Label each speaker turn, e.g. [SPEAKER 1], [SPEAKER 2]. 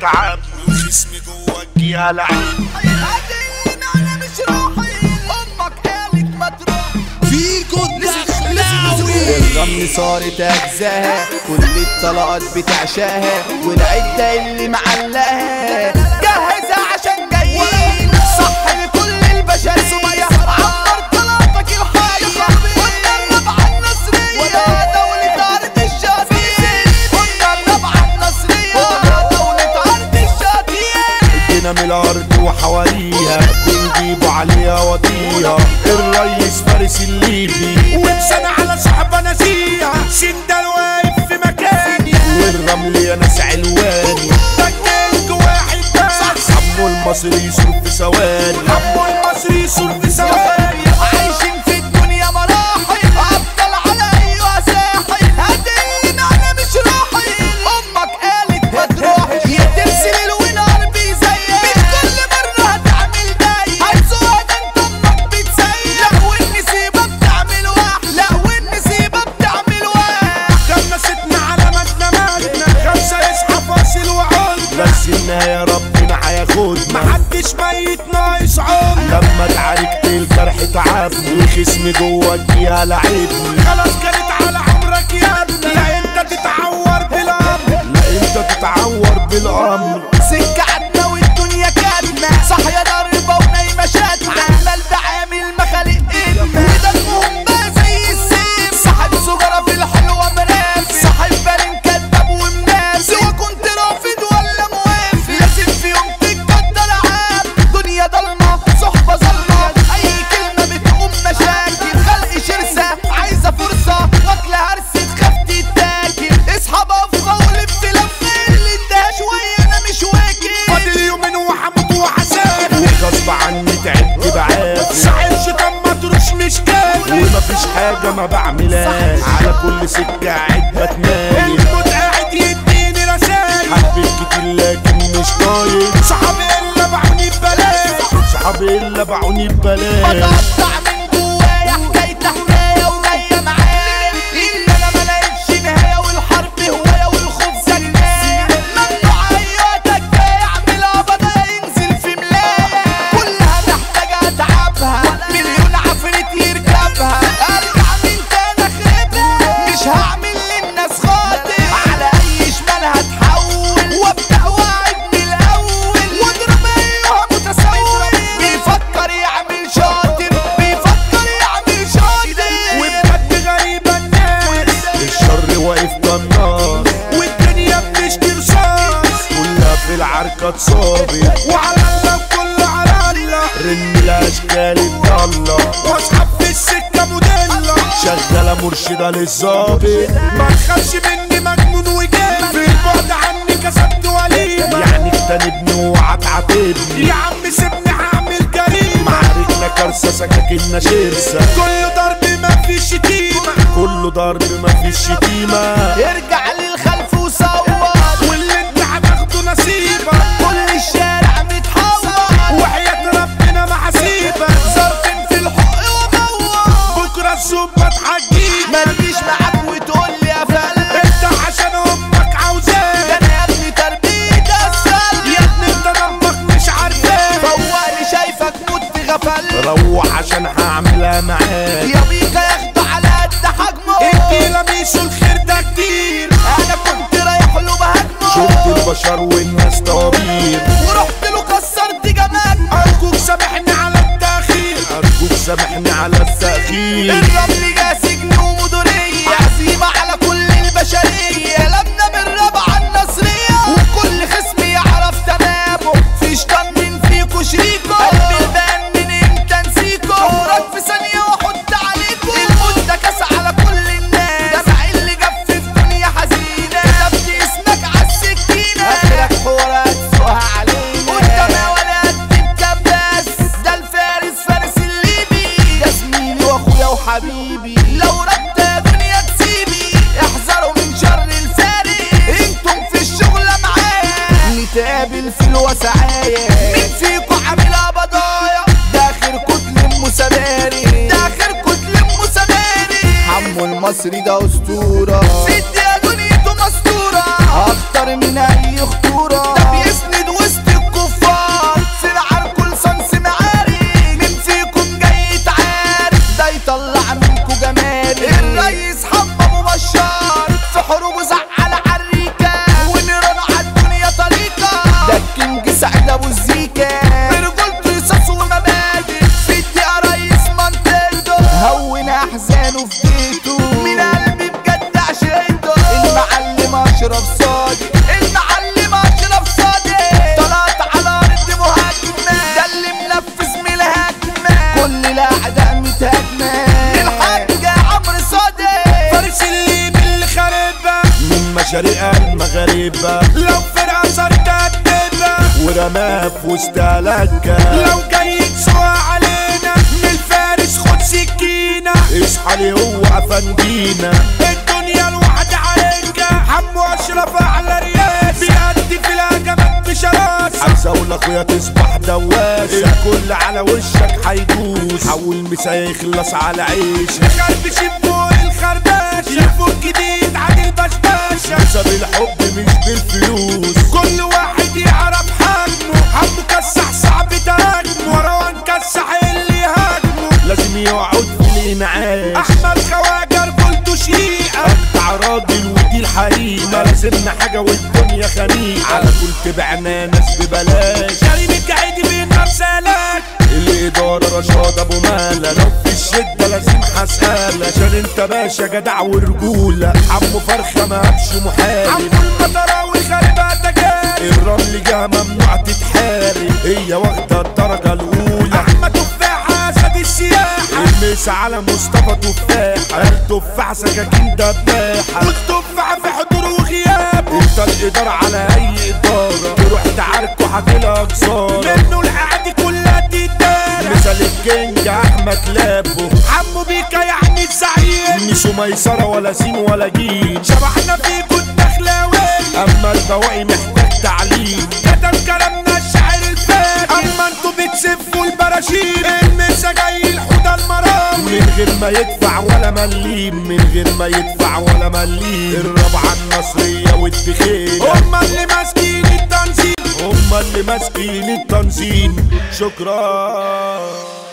[SPEAKER 1] تعب وخصمي جوه الجهه لعب
[SPEAKER 2] انا مش راحي امك قالت ما تروح
[SPEAKER 3] فيكو الدخلاوي
[SPEAKER 4] الرمل صارت اجزاها كل الطلقات بتعشاها والعدة اللي معلقاها جهزها عشان جايين صح لكل البشر سمية عمر طلعتك الحالية قلنا النبعة النصرية دولة أرض الشافيين قلنا النبعة النصرية دولة أرض الشافيين
[SPEAKER 1] ادينا من الارض وحواليها بنجيبوا عليها وطيها الريس فارس الليبي
[SPEAKER 3] وانسان على صحبة نزيهة سندال واقف في مكاني
[SPEAKER 1] والرمل يا ناس علواني
[SPEAKER 3] دجلك واحد بس
[SPEAKER 1] عمو المصري يصرف في ثواني
[SPEAKER 3] عمو المصري يصور في ثواني
[SPEAKER 2] عايشين في الدنيا مراحل افضل على ايوه ساحل هدين انا مش راحل امك قالت ما تروح يا ترسل الونار بيزيق مش كل مره هتعمل داي هتسوق ده انت امك بتسيق لا والنسيبه بتعمل واحد لا والنسيبه بتعمل واحد
[SPEAKER 3] كمستنا على مدنا مدنا خمسة يصحى فاصل وعود
[SPEAKER 1] بس النهاية ربنا هياخدنا
[SPEAKER 3] محدش ميت ناقص عمر
[SPEAKER 1] لما اتعاركت الجرح تعبني وخصمي جوه الجهه لعبني
[SPEAKER 3] خلاص كانت على عمرك يا ابني لا انت تتعور بالامر
[SPEAKER 1] لا انت تتعور بالامر
[SPEAKER 2] سكة عدنا والدنيا كاتنا صح يا ضربة ونايمة شاتنا عمال بعامل مخالق ايدنا وده المهم بقى زي السيف صاحب سجارة في الحلوة مرافق صاحب بالين كداب ومنافق سواء كنت رافض ولا موافق لازم في يوم تتقدر عام دنيا ضلمة صحبة ظلمة أي كلمة بتقوم مشاكل خلق شرسة عايزة فرصة واكلة هرسة تخاف تتاكل اصحاب أفخة ولف لف اللي اداها شوية أنا مش واكل
[SPEAKER 3] فاضل يومين وحمد وحساب
[SPEAKER 1] وغصب عني تعبت بعافر
[SPEAKER 3] صحيح شيطان مطروش مش كافي
[SPEAKER 1] ومفيش حاجة ما بعملهاش على كل سكة قاعد بتنايم
[SPEAKER 3] الموت قاعد يديني رسايل
[SPEAKER 1] حبيت كتير لكن مش طايق
[SPEAKER 3] صحابي الا باعوني ببلاش
[SPEAKER 1] صحابي اللي باعوني ببلاش
[SPEAKER 2] بتقطع من جوايا حكاية حكاية وجاية معايا إن أنا ما لقيتش نهاية والحرب هواية والخوف زناية ممنوع أيوتك جاي أعملها بدا ينزل في ملاية كلها محتاجة أتعبها مليون عفريت يركبها أرجع من تاني أخربها مش هعمل للناس خاطر على أي شمال هتحول وأبدأ وأعد من الأول وأضرب أيها متسول بيفكر يعمل شاطر بيفكر يعمل شاطر
[SPEAKER 3] وبجد غريبة الناس
[SPEAKER 1] الشر واقف قناص
[SPEAKER 3] والدنيا بتشكي رصاص
[SPEAKER 1] كلها في العركة اتصابت
[SPEAKER 3] وعلى الله وكله على الله
[SPEAKER 1] رن الاشكال الضالة
[SPEAKER 3] واصحاب في السكة مدلة
[SPEAKER 1] شغالة مرشدة للظابط
[SPEAKER 3] ما تخافش مني مجنون وجاي في البعد عني كسبت وليمة
[SPEAKER 1] يعني اجتنبني اوعى تعاتبني
[SPEAKER 3] يا عم سيبني هعمل جريمة
[SPEAKER 1] معاركنا كارثة سكاكيننا شرسة
[SPEAKER 3] كل ضرب ما فيش شتيمة
[SPEAKER 1] كله ضرب مفيش شتيمة
[SPEAKER 2] ارجع للخلف وصور
[SPEAKER 3] واللي انت هتاخده نصيبك
[SPEAKER 2] كل الشارع متحور
[SPEAKER 3] وحياة ربنا ما هسيبك
[SPEAKER 2] صرفين في الحق ومور
[SPEAKER 3] بكرة الظباط هتجيب
[SPEAKER 2] ما تجيش معاك وتقول لي يا فلا
[SPEAKER 3] انت عشان امك
[SPEAKER 2] ده
[SPEAKER 3] عاوزاك
[SPEAKER 2] انا يا ابني تربية السل
[SPEAKER 3] يا ابني انت دمك مش عارفاك
[SPEAKER 2] فوقني شايفك مت غفل
[SPEAKER 1] روح عشان هعملها معاك
[SPEAKER 2] يا بيكا ياخده على قد حجمه
[SPEAKER 3] انتي لميسوا الخير ده كتير
[SPEAKER 2] انا كنت رايح له
[SPEAKER 1] شفت
[SPEAKER 2] بهجمه
[SPEAKER 1] البشر والناس طوابير
[SPEAKER 2] ورحت له كسرت جمال
[SPEAKER 3] ارجوك سامحني على التأخير
[SPEAKER 1] أرجوك سامحني على التأخير
[SPEAKER 2] الرمل جه سجن ومديرية عزيمة على كل البشرية لبنى بالرابعة النصرية وكل خصم يعرف تمامه في شيطان من فيكو شريكه قلبي البان من امتى نسيكو عمرك في ثانية واحط عليكو الموت ده كاس على كل الناس دمع اللي جف في دنيا حزينة كتبت اسمك عالسكينة اخرك حورات سوها علينا قدام ولا قد كباس ده الفارس فارس الليبي ده زميلي واخويا وحبيبي لو رد يا دنيا تسيبي احذروا من شر الفارس انتم في الشغل معايا نتقابل في الوسعاية مين فيكم عاملها بضايع ده اخر كتل مساماري ده اخر كتل مساماري حمو المصري ده اسطورة في الدنيا دنيته مستورة اكتر من اي خطورة ده بيسمع
[SPEAKER 1] مشاريع المغاربة
[SPEAKER 3] لو فرقة صارت قدنا
[SPEAKER 1] ورماه في وسط لكة
[SPEAKER 3] لو جاي تسوى علينا من الفارس خد سكينة
[SPEAKER 1] اصحى لي هو افندينا
[SPEAKER 3] الدنيا الواحد عليك حمو اشرف اعلى رياس بيأدي في الهجمات بشراسة
[SPEAKER 1] عايز اقول اخويا تصبح دواسة الكل على وشك هيدوس حول مسا يخلص على عيش
[SPEAKER 3] خربش فوق الخرباش يفوق جديد عن البشباشة
[SPEAKER 1] بسبب الحب مش بالفلوس
[SPEAKER 3] كل واحد يعرف حجمه حمو كسح صعب تهاجمه مروان كسح اللي هاجمه
[SPEAKER 1] لازم يقعد في الانعاش
[SPEAKER 3] احمد خواجر قلته شيقة
[SPEAKER 1] بتاع راجل ودي الحقيقة ما لازمنا حاجة والدنيا خنيقة على طول تبعنا ناس ببلاش
[SPEAKER 3] كريم الجعيدي بينار سالك
[SPEAKER 1] الإدارة رشاد أبو مالا لو في الشدة لازم هسألك عشان أنت باشا جدع ورجولة حمو فرخة ما هبش محارب
[SPEAKER 3] عمو المطراوي خربها تجارب
[SPEAKER 1] الرمل جه ممنوع تتحارب هي واخدة الدرجة الأولى
[SPEAKER 3] احمد تفاحة اسد السياحة
[SPEAKER 1] المس على مصطفى تفاح قال تفاح سكاكين دباحة
[SPEAKER 3] والتفاحة في حضور وغياب
[SPEAKER 1] انت الإدارة على أي إدارة تروح تعاركوا هتلاقي خسارة
[SPEAKER 3] منه القعد كلها تدار
[SPEAKER 1] مثال الكينج أحمد لابو
[SPEAKER 3] عمو بيكا يعني الزعيم
[SPEAKER 1] مش ميسرة ولا سين ولا جيم
[SPEAKER 3] شبحنا فيكو الدخلاوي
[SPEAKER 1] أما البواقي محتاج تعليم
[SPEAKER 3] كتب كلامنا الشاعر الفاكر اما انتوا بتسفوا البراشيم المسا جاي الحوضة المرام
[SPEAKER 1] من غير ما يدفع ولا مليم من غير ما يدفع ولا مليم الرابعة النصرية والدخيلة
[SPEAKER 3] هما اللي ماسكين التنظيم
[SPEAKER 1] هما اللي ماسكين التنظيم شكرا